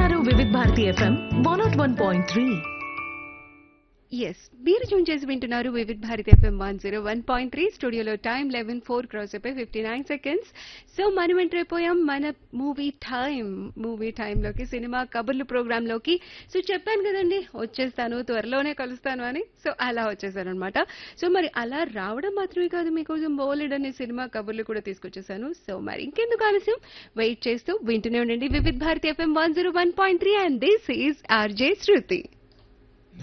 వింటున్నారు Vividh Bharati FM one nought one point three yes మీరు tune చేసి వింటున్నారు Vividh Bharati FM one zero one point three స్టూడియోలో టైం లెవెన్ ఫోర్ క్రాస్ అయిపోయి ఫిఫ్టీ నైన్ సెకండ్స్ సో మనం enter అయిపోయాం మన మూవీ టైం మూవీ టైంలోకి సినిమా కబుర్లు ప్రోగ్రాంలోకి సో చెప్పాను కదండి వచ్చేస్తాను త్వరలోనే కలుస్తాను అని సో అలా వచ్చేసాను అనమాట సో మరి అలా రావడం మాత్రమే కాదు మీకోసం బోలెడ్ అనే సినిమా కబుర్లు కూడా తీసుకొచ్చేసాను సో మరి ఇంకెందుకు ఆలస్యం వెయిట్ చేస్తూ వింటూనే ఉండండి Vividh Bharati FM one zero one point three and this is RJ Shruti